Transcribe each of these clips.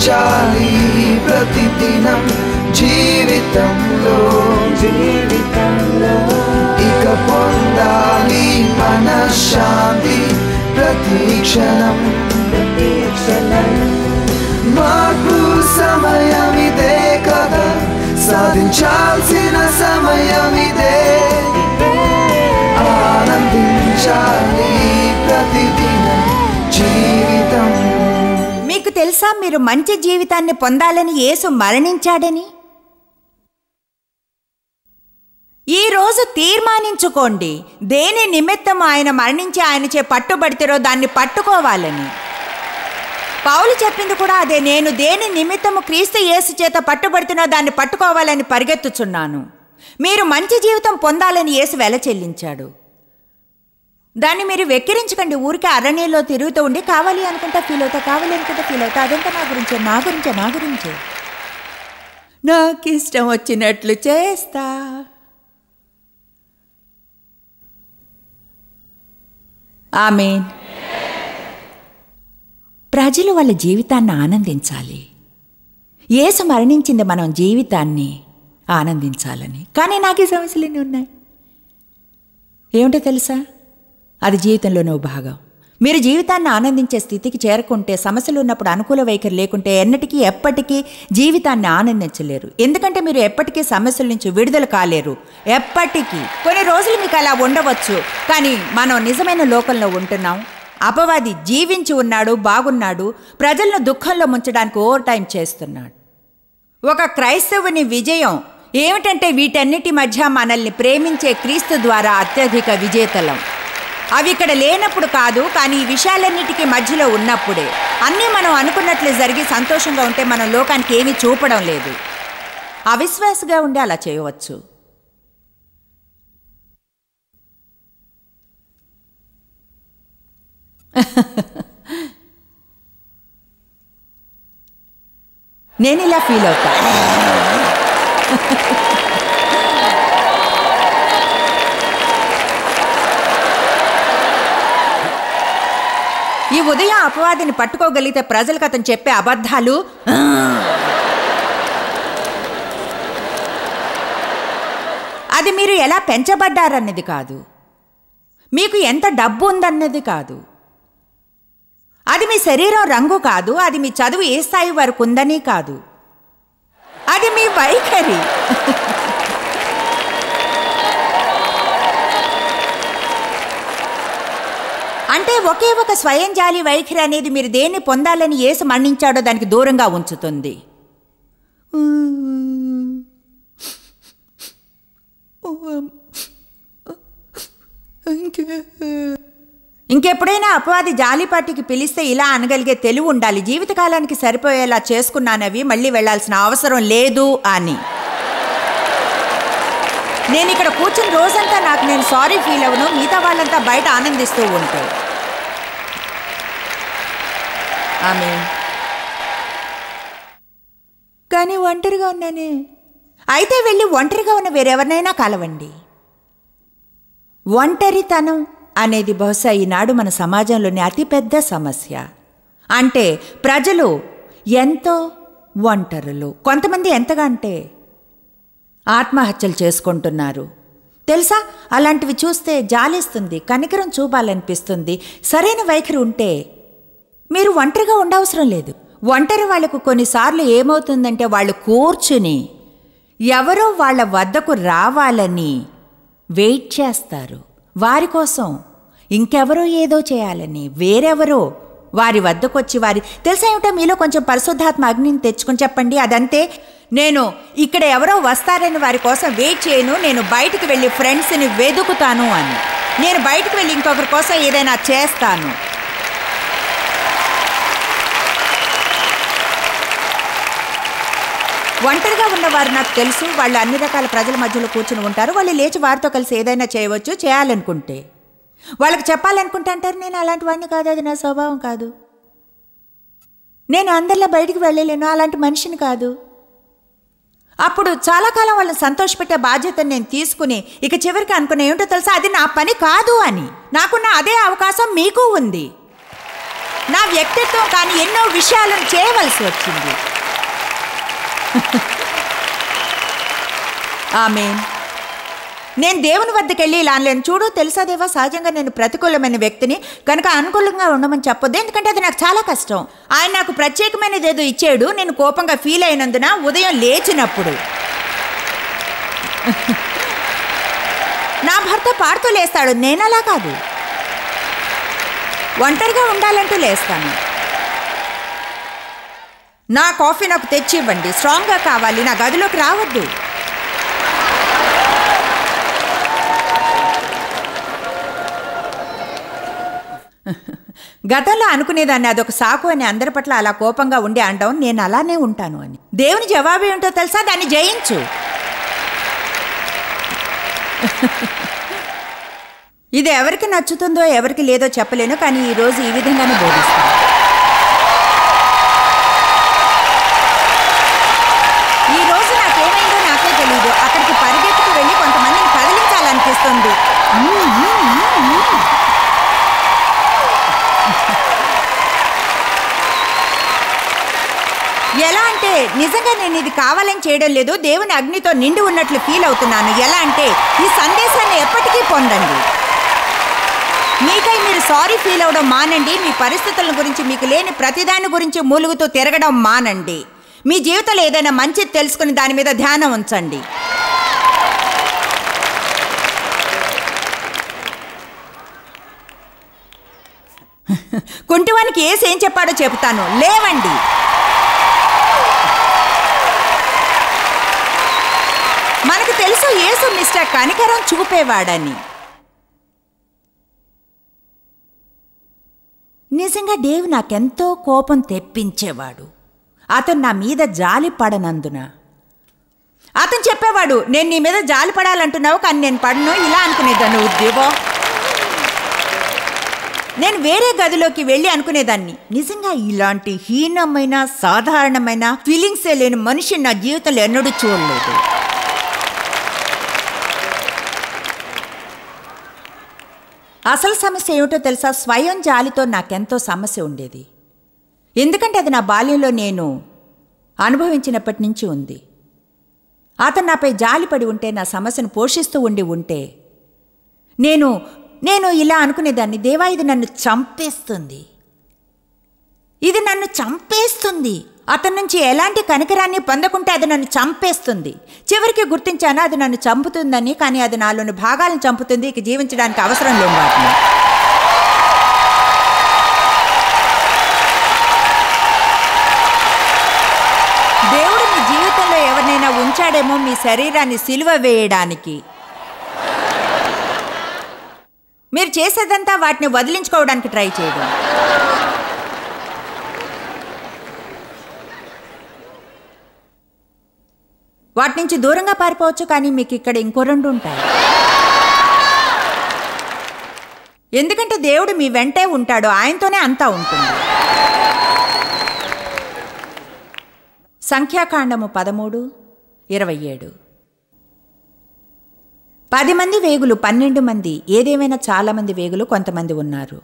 ఆనందించాలి ప్రతిదినం జీవితంలో జీవితంలో ఇక పొందాలి మనశ్శాంతి ప్రతి క్షణం ప్రతి క్షణం మార్పు సమయం ఇదే కదా సాధించాల్సిన సమయం ఇదే ఆనందించాలి ప్రతిదినం జీవితం మీకు తెలుసా మీరు మంచి జీవితాన్ని పొందాలని యేసు మరణించాడని ఈ రోజు తీర్మానించుకోండి దేని నిమిత్తం ఆయన మరణించి ఆయనచే పట్టుబడితేరో దాన్ని పట్టుకోవాలని పౌలు చెప్పింది కూడా అదే నేను దేని నిమిత్తము క్రీస్తు యేసు చేత పట్టుబడుతున్నా దాన్ని పట్టుకోవాలని పరిగెత్తుచున్నాను మీరు మంచి జీవితం పొందాలని యేసు వెల చెల్లించాడు దాన్ని మీరు వెక్కిరించకండి ఊరికే అరణ్యంలో తిరుగుతూ ఉండి కావాలి అనుకుంటా ఫీల్ అవుతా కావాలి అనుకుంటా ఫీల్ అవుతా అదంతా నా గురించే నా గురించే నా గురించే నాకు ఇష్టం వచ్చినట్లు చేస్తా ఆమెన్ ప్రజలు వాళ్ళ జీవితాన్ని ఆనందించాలి యేసు మరణించింది మనం జీవితాన్ని ఆనందించాలని కానీ నాకు ఈ సమస్యలన్నీ ఉన్నాయి ఏమిటో తెలుసా అది జీవితంలోనో భాగం మీరు జీవితాన్ని ఆనందించే స్థితికి చేరుకుంటే సమస్యలు ఉన్నప్పుడు అనుకూల వైఖరి లేకుంటే ఎన్నటికీ ఎప్పటికీ జీవితాన్ని ఆనందించలేరు ఎందుకంటే మీరు ఎప్పటికీ సమస్యల నుంచి విడుదల కాలేరు ఎప్పటికీ కొన్ని రోజులు మీకు అలా ఉండవచ్చు కానీ మనం నిజమైన లోకంలో ఉంటున్నాం అపవాది జీవించి ఉన్నాడు బాగున్నాడు ప్రజలను దుఃఖంలో ముంచడానికి ఓవర్ టైం చేస్తున్నాడు ఒక క్రైస్తవుని విజయం ఏమిటంటే వీటన్నిటి మధ్య మనల్ని ప్రేమించే క్రీస్తు ద్వారా అత్యధిక విజేతలం అవి ఇక్కడ లేనప్పుడు కాదు కానీ ఈ విషయాలన్నిటికీ మధ్యలో ఉన్నప్పుడే అన్నీ మనం అనుకున్నట్లు జరిగి సంతోషంగా ఉంటే మనం లోకానికి ఏమీ చూపడం లేదు అవిశ్వాసగా ఉండి అలా చేయవచ్చు నేను ఇలా ఫీల్ అవుతా ఈ ఉదయం అపవాదిని పట్టుకోగలిగితే ప్రజలకు అతను చెప్పే అబద్ధాలు "ఆ." అది మీరు ఎలా పెంచబడ్డారన్నది కాదు మీకు ఎంత డబ్బు ఉందన్నది కాదు అది మీ శరీరం రంగు కాదు అది మీ చదువు ఏ స్థాయి వరకు ఉందని కాదు అది మీ వైఖరి అంటే ఒకే ఒక స్వయం జాలి వైఖరి అనేది మీరు దేన్ని పొందాలని ఏసు మన్నించాడో దానికి దూరంగా ఉంచుతుంది ఇంకెప్పుడైనా అపవాది జాలిపాటికి పిలిస్తే ఇలా అనగలిగే తెలివి ఉండాలి జీవితకాలానికి సరిపోయేలా చేసుకున్నానవి మళ్ళీ వెళ్ళాల్సిన అవసరం లేదు అని నేను ఇక్కడ కూర్చుని రోజంతా నాకు నేను సారీ ఫీల్ అవను మిగతా వాళ్ళంతా బయట ఆనందిస్తూ ఉంటే ఆమె కానీ ఒంటరిగా ఉన్నానే అయితే వెళ్ళి ఒంటరిగా ఉన్న వేరెవరినైనా కలవండి ఒంటరితనం అనేది బహుశా ఈనాడు మన సమాజంలోని అతిపెద్ద సమస్య అంటే ప్రజలు ఎంతో ఒంటరులు కొంతమంది ఎంతగా అంటే ఆత్మహత్యలు చేసుకుంటున్నారు తెలుసా అలాంటివి చూస్తే జాలిస్తుంది కనికరం చూపాలనిపిస్తుంది సరైన వైఖరి ఉంటే మీరు ఒంటరిగా ఉండవసరం లేదు ఒంటరి వాళ్ళకు కొన్నిసార్లు ఏమవుతుందంటే వాళ్ళు కూర్చుని ఎవరో వాళ్ళ వద్దకు రావాలని వెయిట్ చేస్తారు వారి కోసం ఇంకెవరో ఏదో చేయాలని వేరెవరో వారి వద్దకొచ్చి వారి తెలుసా ఏమిటో మీలో కొంచెం పరిశుద్ధాత్మ అగ్నిని తెచ్చుకొని చెప్పండి అదంతే నేను ఇక్కడ ఎవరో వస్తారని వారి కోసం వెయిట్ చేయను నేను బయటికి వెళ్ళి ఫ్రెండ్స్ని వెతుకుతాను అని నేను బయటికి వెళ్ళి ఇంకొకరి కోసం ఏదైనా చేస్తాను ఒంటరిగా ఉన్నవారు నాకు తెలుసు వాళ్ళు అన్ని రకాల ప్రజల మధ్యలో కూర్చుని ఉంటారు వాళ్ళు లేచి వారితో కలిసి ఏదైనా చేయవచ్చు చేయాలనుకుంటే వాళ్ళకి చెప్పాలనుకుంటే అంటారు నేను అలాంటి వాడిని కాదు అది నా స్వభావం కాదు నేను అందరిలో బయటికి వెళ్ళలేను అలాంటి మనిషిని కాదు అప్పుడు చాలా కాలం వాళ్ళని సంతోషపెట్టే బాధ్యతను నేను తీసుకుని ఇక చివరికి అనుకున్న ఏమిటో తెలుసా అది నా పని కాదు అని నాకున్న అదే అవకాశం మీకు ఉంది నా వ్యక్తిత్వం కానీ ఎన్నో విషయాలను చేయవలసి వచ్చింది ఆమె నేను దేవుని వద్దకు వెళ్ళి ఇలా అనలేను చూడు తెలుసా దేవా సహజంగా నేను ప్రతికూలమైన వ్యక్తిని కనుక అనుకూలంగా ఉండమని చెప్పొద్దు ఎందుకంటే అది నాకు చాలా కష్టం ఆయన నాకు ప్రత్యేకమైనది ఏదో ఇచ్చాడు నేను కోపంగా ఫీల్ అయినందున ఉదయం లేచినప్పుడు నా భర్త పాడుతూ లేస్తాడు నేను అలా కాదు ఒంటరిగా ఉండాలంటూ లేస్తాను నా కాఫీ నాకు తెచ్చి ఇవ్వండి స్ట్రాంగ్గా కావాలి నా గదిలోకి రావద్దు గతంలో అనుకునేదాన్ని అదొక సాకు అని అందరి పట్ల అలా కోపంగా ఉండి అంటాం నేను అలానే ఉంటాను అని దేవుని జవాబు ఏంటో తెలుసా దాన్ని జయించు ఇది ఎవరికి నచ్చుతుందో ఎవరికి లేదో చెప్పలేను కానీ ఈ రోజు ఈ విధంగానే బోధిస్తాను ఈ రోజు నాకేమైందో నాకే తెలియదు అక్కడికి పరిగెత్తుకు వెళ్ళి కొంతమందిని కదిలించాలనిపిస్తుంది మ్మ్, మ్మ్, మ్మ్, మ్మ్. ఎలా అంటే నిజంగా నేను ఇది కావాలని చేయడం లేదు దేవుని అగ్నితో నిండి ఉన్నట్లు ఫీల్ అవుతున్నాను ఎలా అంటే ఈ సందేశాన్ని ఎప్పటికీ పొందండి మీకై మీరు సారీ ఫీల్ అవడం మానండి మీ పరిస్థితుల గురించి మీకు లేని ప్రతిదాని గురించి మూలుగుతూ తిరగడం మానండి మీ జీవితంలో ఏదైనా మంచిది తెలుసుకుని దాని మీద ధ్యానం ఉంచండి కుంటివానికి ఏసి ఏం చెప్పాడో చెబుతాను లేవండి మనకు తెలుసు యేసు మిస్టర్ కనికరం చూపేవాడని నిజంగా దేవు నాకెంతో కోపం తెప్పించేవాడు అతను నా మీద జాలి పడనందున అతను చెప్పేవాడు నేను నీ మీద జాలి పడాలంటున్నావు కానీ నేను పడను ఇలా అనుకునేదాన్ని ఉద్యోగం నేను వేరే గదిలోకి వెళ్ళి అనుకునేదాన్ని నిజంగా ఇలాంటి హీనమైన సాధారణమైన ఫీలింగ్సే లేని మనిషి నా జీవితంలో ఎన్నడూ చూడలేదు అసలు సమస్య ఏమిటో తెలుసా స్వయం జాలితో నాకెంతో సమస్య ఉండేది ఎందుకంటే అది నా బాల్యంలో నేను అనుభవించినప్పటి నుంచి ఉంది అతను నాపై జాలిపడి ఉంటే నా సమస్యను పోషిస్తూ ఉండి ఉంటే నేను నేను ఇలా అనుకునేదాన్ని దేవా ఇది నన్ను చంపేస్తుంది ఇది నన్ను చంపేస్తుంది అతని నుంచి ఎలాంటి కనికరాన్ని పొందకుంటే అది నన్ను చంపేస్తుంది చివరికి గుర్తించాను అది నన్ను చంపుతుందని కానీ అది నాలోని భాగాలను చంపుతుంది ఇక జీవించడానికి అవసరం లేని వాటిని దేవుడు మీ జీవితంలో ఎవరినైనా ఉంచాడేమో మీ శరీరాన్ని సిలువ వేయడానికి మీరు చేసేదంతా వాటిని వదిలించుకోవడానికి ట్రై చేయడం వాటి నుంచి దూరంగా పారిపోవచ్చు కానీ మీకు ఇక్కడ ఇంకో రెండు ఉంటాయి ఎందుకంటే దేవుడు మీ వెంటే ఉంటాడు ఆయనతోనే అంతా ఉంటుంది సంఖ్యాకాండము పదమూడు ఇరవై ఏడు పది మంది వేగులు పన్నెండు మంది ఏదేమైనా చాలా మంది వేగులు కొంతమంది ఉన్నారు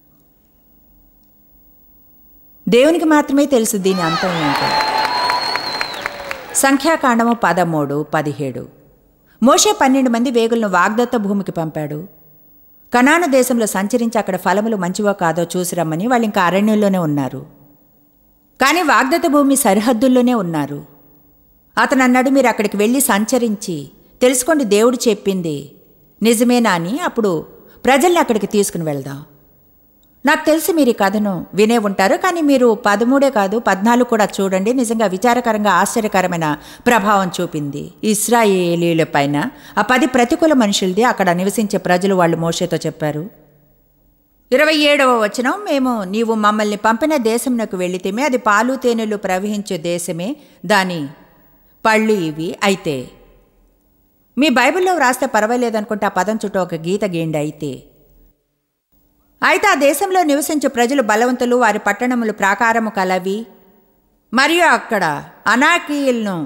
దేవునికి మాత్రమే తెలుసు దీని అంతం ఏంటో సంఖ్యాకాండము పదమూడు పదిహేడు మోషే పన్నెండు మంది వేగులను వాగ్దత్త భూమికి పంపాడు కనాన దేశంలో సంచరించి అక్కడ ఫలములు మంచివో కాదో చూసి రమ్మని వాళ్ళు ఇంకా అరణ్యంలోనే ఉన్నారు కానీ వాగ్దత్త భూమి సరిహద్దుల్లోనే ఉన్నారు అతను అన్నాడు మీరు అక్కడికి వెళ్ళి సంచరించి తెలుసుకోండి దేవుడు చెప్పింది నిజమేనా అని అప్పుడు ప్రజల్ని అక్కడికి తీసుకుని వెళ్దాం నాకు తెలిసి మీరు ఈ కథను వినే ఉంటారు కానీ మీరు పదమూడే కాదు పద్నాలుగు కూడా చూడండి నిజంగా విచారకరంగా ఆశ్చర్యకరమైన ప్రభావం చూపింది ఇస్రాయేలీల పైన ఆ పది ప్రతికూల మనుషులది అక్కడ నివసించే ప్రజలు వాళ్ళు మోషేతో చెప్పారు ఇరవై ఏడవ వచనం మేము నీవు మమ్మల్ని పంపిన దేశంనకు వెళితేమే అది పాలు తేనెలు ప్రవహించే దేశమే దాని పళ్ళు ఇవి అయితే మీ బైబిల్లో వ్రాస్తే పర్వాలేదనుకుంటే ఆ పదం చుట్టూ ఒక గీత గీండి అయితే అయితే ఆ దేశంలో నివసించే ప్రజలు బలవంతులు వారి పట్టణములు ప్రాకారము కలవి మరియు అక్కడ అనాకీయులను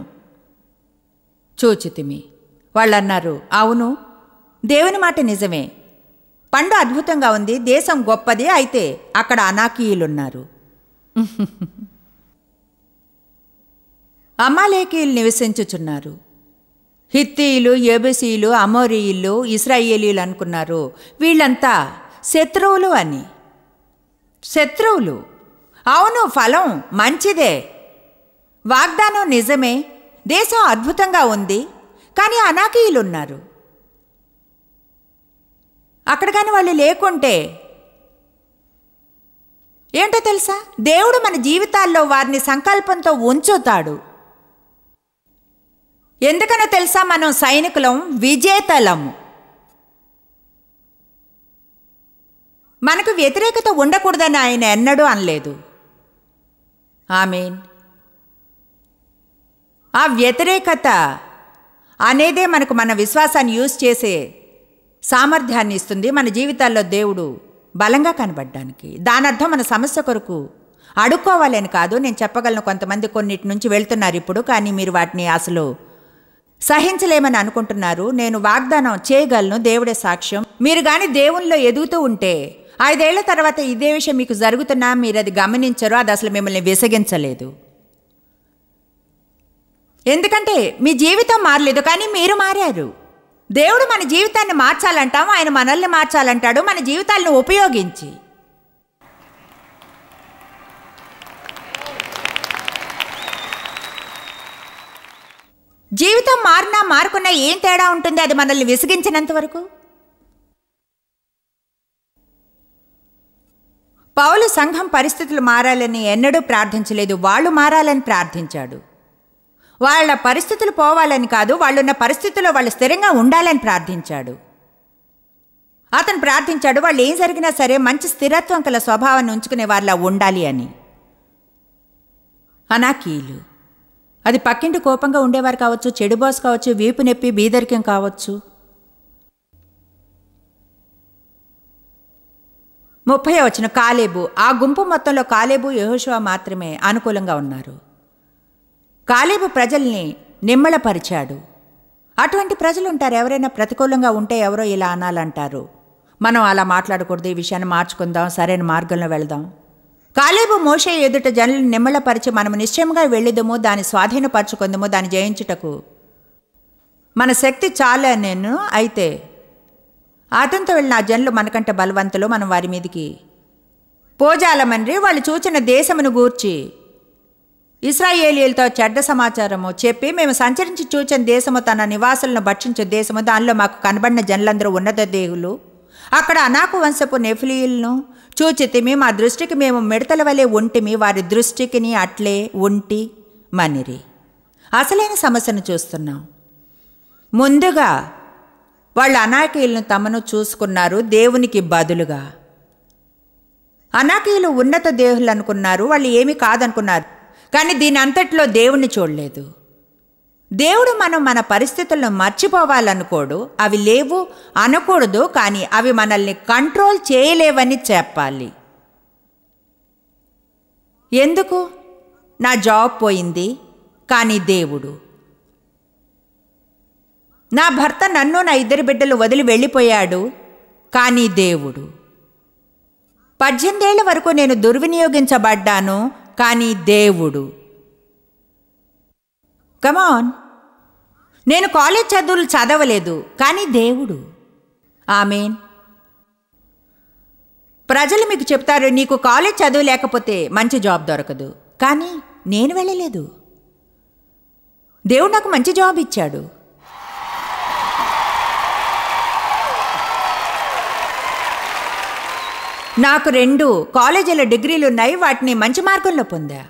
చూచితిమి వాళ్ళన్నారు అవును దేవుని మాట నిజమే పండు అద్భుతంగా ఉంది దేశం గొప్పది అయితే అక్కడ అనాకీయులున్నారు అమాలేకీయులు నివసించుచున్నారు హిత్తీయులు ఏబెసీయులు అమోరీయులు ఇస్రాయేలీలు అనుకున్నారు వీళ్ళంతా శత్రువులు అని శత్రువులు అవును ఫలం మంచిదే వాగ్దానం నిజమే దేశం అద్భుతంగా ఉంది కానీ అనాకీయులు ఉన్నారు అక్కడ కానీ వాళ్ళు లేకుంటే ఏంటో తెలుసా దేవుడు మన జీవితాల్లో వారిని సంకల్పంతో ఉంచుతాడు ఎందుకనో తెలుసా మనం సైనికులం విజేతలము మనకు వ్యతిరేకత ఉండకూడదని ఆయన ఎన్నడూ అనలేదు ఆమెన్ ఆ వ్యతిరేకత అనేదే మనకు మన విశ్వాసాన్ని యూజ్ చేసే సామర్థ్యాన్ని ఇస్తుంది మన జీవితాల్లో దేవుడు బలంగా కనబడడానికి దాని అర్థం మన సమస్య కొరకు అడుక్కోవాలని కాదు నేను చెప్పగలను కొంతమంది కొన్నిటి నుంచి వెళ్తున్నారు ఇప్పుడు కానీ మీరు వాటిని అసలు సహించలేమని అనుకుంటున్నారు నేను వాగ్దానం చేయగలను దేవుడే సాక్ష్యం మీరు కానీ దేవునిలో ఎదుగుతూ ఉంటే ఐదేళ్ల తర్వాత ఇదే విషయం మీకు జరుగుతున్నా మీరు అది గమనించరు అది అసలు మిమ్మల్ని విసగించలేదు ఎందుకంటే మీ జీవితం మారలేదు కానీ మీరు మారారు దేవుడు మన జీవితాన్ని మార్చాలంటాం ఆయన మనల్ని మార్చాలంటాడు మన జీవితాలను ఉపయోగించి జీవితం మారినా మారుకున్నా ఏం తేడా ఉంటుంది అది మనల్ని విసిగించినంత వరకు పౌలు సంఘం పరిస్థితులు మారాలని ఎన్నడూ ప్రార్థించలేదు వాళ్ళు మారాలని ప్రార్థించాడు వాళ్ళ పరిస్థితులు పోవాలని కాదు వాళ్ళున్న పరిస్థితుల్లో వాళ్ళు స్థిరంగా ఉండాలని ప్రార్థించాడు అతను ప్రార్థించాడు వాళ్ళు ఏం జరిగినా సరే మంచి స్థిరత్వం కల స్వభావాన్ని ఉంచుకునే వాళ్ళ ఉండాలి అని అనాకీలు అది పక్కింటి కోపంగా ఉండేవారు కావచ్చు చెడు బాస్ కావచ్చు వీపు నొప్పి బీదరికం కావచ్చు ముప్పై వచ్చిన కాలేబు ఆ గుంపు మొత్తంలో కాలేబు యెహోషువ మాత్రమే అనుకూలంగా ఉన్నారు కాలేబు ప్రజల్ని నిమ్మళపరిచాడు అటువంటి ప్రజలు ఉంటారు ఎవరైనా ప్రతికూలంగా ఉంటే ఎవరో ఇలా అనాలంటారు మనం అలా మాట్లాడకూడదు ఈ విషయాన్ని మార్చుకుందాం సరైన మార్గంలో వెళదాం కాలేబు మోషే ఎదుట జనులను నిమ్మళపరిచి మనము నిశ్చయంగా వెళ్ళిదము దాన్ని స్వాధీనపరచుకుందాము దాన్ని జయించుటకు మన శక్తి చాలా నేను అయితే అతనితో వెళ్ళిన ఆ జనులు మనకంటే బలవంతులు మనం వారి మీదికి పోజాలమని వాళ్ళు చూచిన దేశమును గూర్చి ఇస్రాయేలీలతో చెడ్డ సమాచారము చెప్పి మేము సంచరించి చూచిన దేశము తన నివాసులను భక్షించే దేశము దానిలో మాకు కనబడిన జనులందరూ ఉన్నత దేహులు అక్కడ అనాకు వంశపు నెఫిలీలను చూచితిమి మా దృష్టికి మేము మిడతల వలె ఉంటిమి వారి దృష్టికిని అట్లే ఉంటి మనిరి అసలైన సమస్యను చూస్తున్నాం ముందుగా వాళ్ళు అనాకీయులను తమను చూసుకున్నారు దేవునికి బదులుగా అనాకీయులు ఉన్నత దేహులు అనుకున్నారు వాళ్ళు ఏమీ కాదనుకున్నారు కానీ దీని అంతట్లో దేవుణ్ణి చూడలేదు దేవుడు మనం మన పరిస్థితులను మర్చిపోవాలనుకోడు అవి లేవు అనకూడదు కానీ అవి మనల్ని కంట్రోల్ చేయలేవని చెప్పాలి ఎందుకు నా జాబ్ పోయింది కానీ దేవుడు నా భర్త నన్ను నా ఇద్దరు బిడ్డలు వదిలి వెళ్ళిపోయాడు కానీ దేవుడు పద్దెనిమిదేళ్ల వరకు నేను దుర్వినియోగించబడ్డాను కానీ దేవుడు కమాన్ నేను కాలేజ్ చదువులు చదవలేదు కానీ దేవుడు ఆమెన్ ప్రజలు మీకు చెప్తారు నీకు కాలేజ్ చదువు లేకపోతే మంచి జాబ్ దొరకదు కానీ నేను వెళ్ళలేదు దేవుడు నాకు మంచి జాబ్ ఇచ్చాడు నాకు రెండు కాలేజీల డిగ్రీలు ఉన్నాయి వాటిని మంచి మార్గంలో పొందా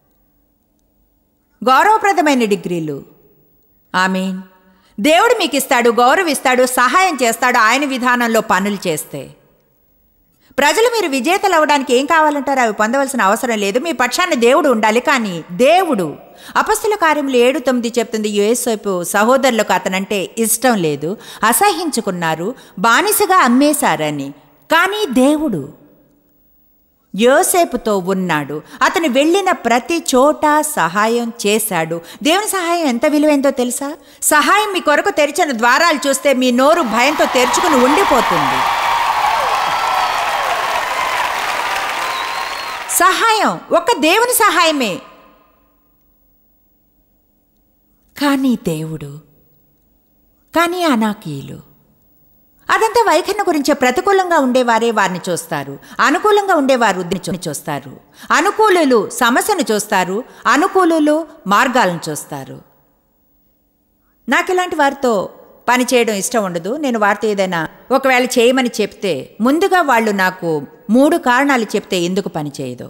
గౌరవప్రదమైన డిగ్రీలు ఆమీన్ దేవుడు మీకు ఇస్తాడు గౌరవిస్తాడు సహాయం చేస్తాడు ఆయన విధానంలో పనులు చేస్తే ప్రజలు మీరు విజేతలు అవ్వడానికి ఏం కావాలంటారు అవి పొందవలసిన అవసరం లేదు మీ పక్షాన్ని దేవుడు ఉండాలి కానీ దేవుడు అపస్తుల కార్యములు ఏడు తొమ్మిది చెప్తుంది యుఎస్వైపు సహోదరులకు అతనంటే ఇష్టం లేదు అసహించుకున్నారు బానిసగా అమ్మేశారని కానీ దేవుడు యోసేపుతో ఉన్నాడు అతను వెళ్ళిన ప్రతి చోట సహాయం చేశాడు దేవుని సహాయం ఎంత విలువైందో తెలుసా సహాయం మీ కొరకు తెరిచిన ద్వారాలు చూస్తే మీ నోరు భయంతో తెరుచుకుని ఉండిపోతుంది సహాయం ఒక్క దేవుని సహాయమే కానీ దేవుడు కానీ అనాకీయులు అదంతా వైఖరిని గురించి ప్రతికూలంగా ఉండేవారే వారిని చూస్తారు అనుకూలంగా ఉండేవారు వృద్ధిని చూ- చూస్తారు అనుకూలులు సమస్యను చూస్తారు అనుకూలులు మార్గాలను చూస్తారు నాకు ఇలాంటి వారితో పని చేయడం ఇష్టం ఉండదు నేను వారితో ఏదైనా ఒకవేళ చేయమని చెప్తే ముందుగా వాళ్ళు నాకు మూడు కారణాలు చెప్తే ఎందుకు పని చేయదు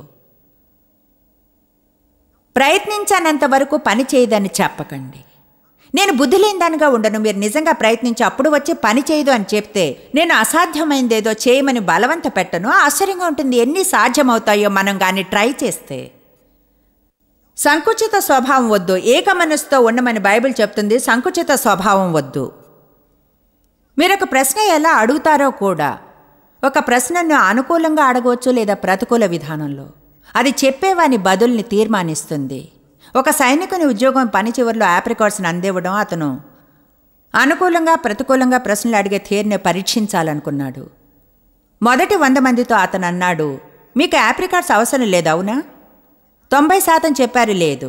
ప్రయత్నించానంత వరకు పని చేయదని చెప్పకండి నేను బుద్ధి లేనిదానిగా ఉండను మీరు నిజంగా ప్రయత్నించి అప్పుడు వచ్చి పని చేయదు అని చెప్తే నేను అసాధ్యమైందేదో చేయమని బలవంత పెట్టను ఆశ్చర్యంగా ఉంటుంది ఎన్ని సాధ్యమవుతాయో మనం కానీ ట్రై చేస్తే సంకుచిత స్వభావం వద్దు ఏక మనసుతో ఉండమని బైబిల్ చెప్తుంది సంకుచిత స్వభావం వద్దు మీరు ఒక ప్రశ్న ఎలా అడుగుతారో కూడా ఒక ప్రశ్నను అనుకూలంగా అడగవచ్చు లేదా ప్రతికూల విధానంలో అది చెప్పేవాని బదుల్ని తీర్మానిస్తుంది ఒక సైనికుని ఉద్యోగం పని చివరిలో ఆప్రికాట్స్ని అందివ్వడం అతను అనుకూలంగా ప్రతికూలంగా ప్రశ్నలు అడిగే థియర్ని పరీక్షించాలనుకున్నాడు మొదటి వంద మందితో అతను అన్నాడు మీకు ఆప్రికాట్స్ అవసరం లేదు అవునా తొంభై శాతం చెప్పారు లేదు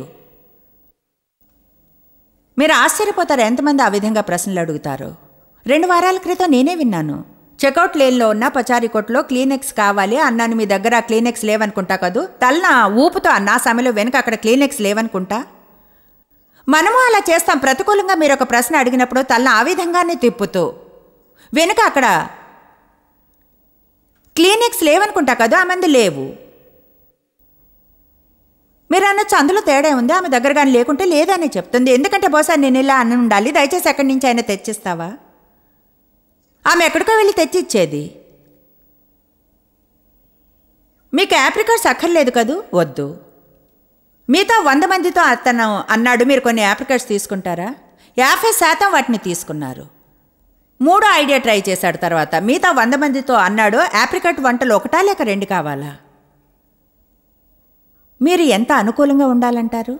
మీరు ఆశ్చర్యపోతారు ఎంతమంది ఆ విధంగా ప్రశ్నలు అడుగుతారు రెండు వారాల క్రితం నేనే విన్నాను చెక్అవుట్ లేన్లో ఉన్న పచారీ కొట్లో క్లీనెక్స్ కావాలి అన్నాను మీ దగ్గర ఆ క్లీనెక్స్ లేవనుకుంటా కదూ తలన ఊపుతో అన్న ఆ సమయంలో వెనుక అక్కడ క్లీనెక్స్ లేవనుకుంటా మనము అలా చేస్తాం ప్రతికూలంగా మీరు ఒక ప్రశ్న అడిగినప్పుడు తలన ఆ విధంగానే తిప్పుతూ వెనుక అక్కడ క్లీనెక్స్ లేవనుకుంటా కదా ఆ మంది లేవు మీరు అనొచ్చు అందులో తేడా ఉంది ఆమె దగ్గర కానీ లేకుంటే లేదని చెప్తుంది ఎందుకంటే బహుశా నేను ఇలా అని ఉండాలి దయచేసి ఎక్కడి నుంచి అయినా తెచ్చిస్తావా ఆమె ఎక్కడికో వెళ్ళి తెచ్చిచ్చేది మీకు యాప్రికాట్స్ అక్కర్లేదు కదూ వద్దు మిగతా వంద మందితో అతను అన్నాడు మీరు కొన్ని యాప్రికాట్స్ తీసుకుంటారా యాభై శాతం వాటిని తీసుకున్నారు మూడో ఐడియా ట్రై చేశాడు తర్వాత మిగతా వంద మందితో అన్నాడు యాప్రికాట్ వంటలు ఒకటా లేక రెండు కావాలా మీరు ఎంత అనుకూలంగా ఉండాలంటారు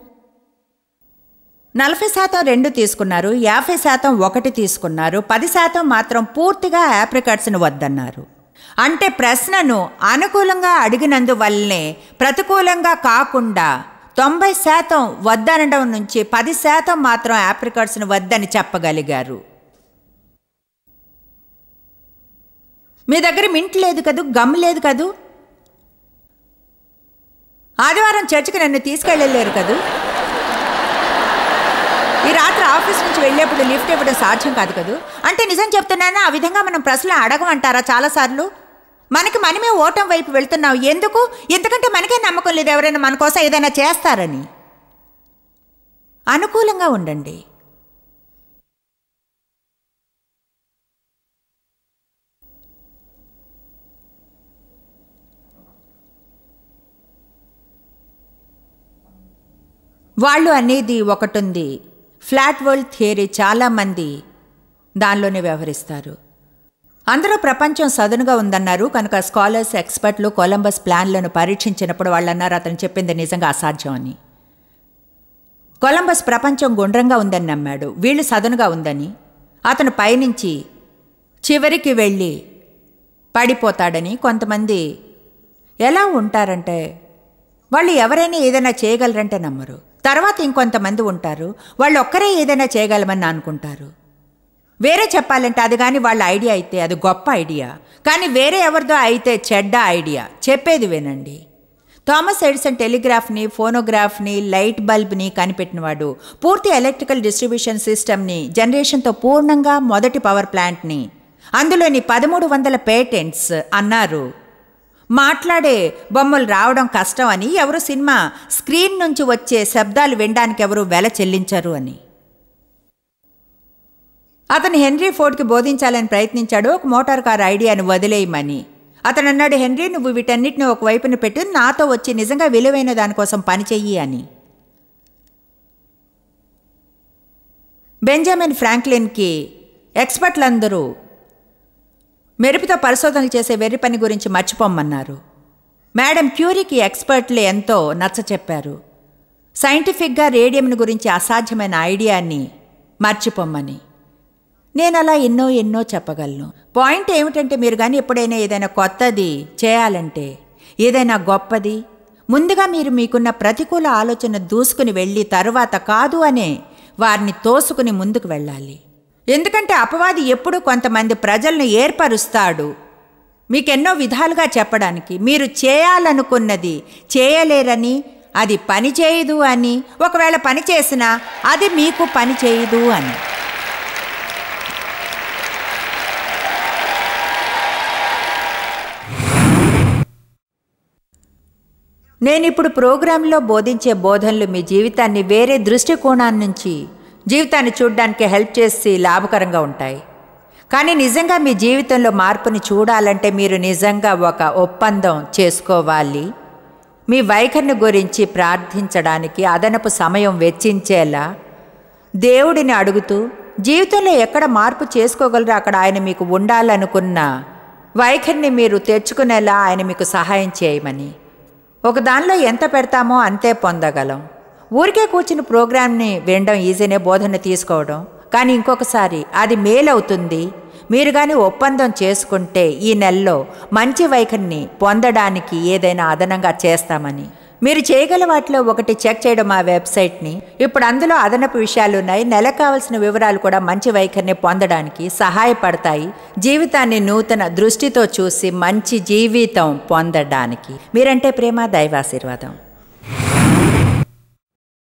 నలభై శాతం రెండు తీసుకున్నారు యాభై శాతం ఒకటి తీసుకున్నారు పది శాతం మాత్రం పూర్తిగా యాప్రికట్స్ను వద్దన్నారు అంటే ప్రశ్నను అనుకూలంగా అడిగినందువల్లనే ప్రతికూలంగా కాకుండా తొంభై శాతం వద్దనడం నుంచి పది శాతం మాత్రం యాప్రికట్స్ను వద్దని చెప్పగలిగారు మీ దగ్గర మింట్ లేదు కదూ గమ్ లేదు కదూ ఆదివారం చర్చికి నన్ను తీసుకెళ్ళలేరు కదూ ఈ రాత్రి ఆఫీస్ నుంచి వెళ్ళేప్పుడు లిఫ్ట్ ఇవ్వడం సాధ్యం కాదు కదూ అంటే నిజం చెప్తున్నాను ఆ విధంగా మనం ప్రశ్నలు అడగమంటారా చాలాసార్లు మనకి మనమే ఓటం వైపు వెళ్తున్నాం ఎందుకు ఎందుకంటే మనకే నమ్మకం లేదు ఎవరైనా మన కోసం ఏదైనా చేస్తారని అనుకూలంగా ఉండండి వాళ్ళు అనేది ఒకటి ఉంది ఫ్లాట్ వరల్డ్ థియరీ చాలామంది దానిలోనే వ్యవహరిస్తారు అందరూ ప్రపంచం సదునుగా ఉందన్నారు కనుక స్కాలర్స్ ఎక్స్పర్ట్లు కొలంబస్ ప్లాన్లను పరీక్షించినప్పుడు వాళ్ళు అన్నారు అతను చెప్పింది నిజంగా అసాధ్యం అని కొలంబస్ ప్రపంచం గుండ్రంగా ఉందని నమ్మాడు వీళ్ళు సదునుగా ఉందని అతను పైనుంచి చివరికి వెళ్ళి పడిపోతాడని కొంతమంది ఎలా ఉంటారంటే వాళ్ళు ఎవరైనా ఏదైనా చేయగలరంటే నమ్మరు తర్వాత ఇంకొంతమంది ఉంటారు వాళ్ళు ఒక్కరే ఏదైనా చేయగలమని అనుకుంటారు వేరే చెప్పాలంటే అది కానీ వాళ్ళ ఐడియా అయితే అది గొప్ప ఐడియా కానీ వేరే ఎవరిదో అయితే చెడ్డ ఐడియా చెప్పేది వినండి థామస్ ఎడిసన్ టెలిగ్రాఫ్ని ఫోనోగ్రాఫ్ని లైట్ బల్బ్ని కనిపెట్టినవాడు పూర్తి ఎలక్ట్రికల్ డిస్ట్రిబ్యూషన్ సిస్టమ్ని జనరేషన్తో పూర్ణంగా మొదటి పవర్ ప్లాంట్ని అందులోని పదమూడు వందల పేటెంట్స్ అన్నారు మాట్లాడే బొమ్మలు రావడం కష్టం అని ఎవరు సినిమా స్క్రీన్ నుంచి వచ్చే శబ్దాలు వినడానికి ఎవరు వెల చెల్లించరు అని అతను హెన్రీ ఫోర్డ్కి బోధించాలని ప్రయత్నించాడు ఒక మోటార్ కార్ ఐడియాను వదిలేయమని అతను అన్నాడు హెన్రీ నువ్వు వీటన్నిటిని ఒకవైపున పెట్టి నాతో వచ్చి నిజంగా విలువైన దానికోసం పని చెయ్యి అని బెంజమిన్ ఫ్రాంక్లిన్కి ఎక్స్పర్ట్లందరూ మెరుపుతో పరిశోధనలు చేసే వెర్రి పని గురించి మర్చిపోమ్మన్నారు మేడం క్యూరీకి ఎక్స్పర్ట్లు ఎంతో నచ్చ చెప్పారు సైంటిఫిక్గా రేడియంను గురించి అసాధ్యమైన ఐడియాని మర్చిపోమ్మని నేను అలా ఎన్నో ఎన్నో చెప్పగలను పాయింట్ ఏమిటంటే మీరు కానీ ఎప్పుడైనా ఏదైనా కొత్తది చేయాలంటే ఏదైనా గొప్పది ముందుగా మీరు మీకున్న ప్రతికూల ఆలోచన దూసుకుని వెళ్ళి తరువాత కాదు అనే వారిని తోసుకుని ముందుకు వెళ్ళాలి ఎందుకంటే అపవాది ఎప్పుడూ కొంతమంది ప్రజలను ఏర్పరుస్తాడు మీకెన్నో విధాలుగా చెప్పడానికి మీరు చేయాలనుకున్నది చేయలేరని అది పని చేయదు అని ఒకవేళ పని చేసినా అది మీకు పని చేయదు అని నేను ఇప్పుడు ప్రోగ్రాంలో బోధించే బోధనలు మీ జీవితాన్ని వేరే దృష్టికోణాన్ని నుంచి జీవితాన్ని చూడడానికి హెల్ప్ చేసి లాభకరంగా ఉంటాయి కానీ నిజంగా మీ జీవితంలో మార్పుని చూడాలంటే మీరు నిజంగా ఒక ఒప్పందం చేసుకోవాలి మీ వైఖరిని గురించి ప్రార్థించడానికి అదనపు సమయం వెచ్చించేలా దేవుడిని అడుగుతూ జీవితంలో ఎక్కడ మార్పు చేసుకోగలరో అక్కడ ఆయన మీకు ఉండాలనుకున్న వైఖరిని మీరు తెచ్చుకునేలా ఆయన మీకు సహాయం చేయమని ఒక దానిలో ఎంత పెడతామో అంతే పొందగలం ఊరికే కూర్చుని ప్రోగ్రామ్ని వినడం ఈజీనే బోధన తీసుకోవడం కానీ ఇంకొకసారి అది మేలవుతుంది మీరు కానీ ఒప్పందం చేసుకుంటే ఈ నెలలో మంచి వైఖరిని పొందడానికి ఏదైనా అదనంగా చేస్తామని మీరు చేయగల వాటిలో ఒకటి చెక్ చేయడం మా వెబ్సైట్ని ఇప్పుడు అందులో అదనపు విషయాలు ఉన్నాయి నెలకు కావాల్సిన వివరాలు కూడా మంచి వైఖరిని పొందడానికి సహాయపడతాయి జీవితాన్ని నూతన దృష్టితో చూసి మంచి జీవితం పొందడానికి మీరంటే ప్రేమ దైవాశీర్వాదం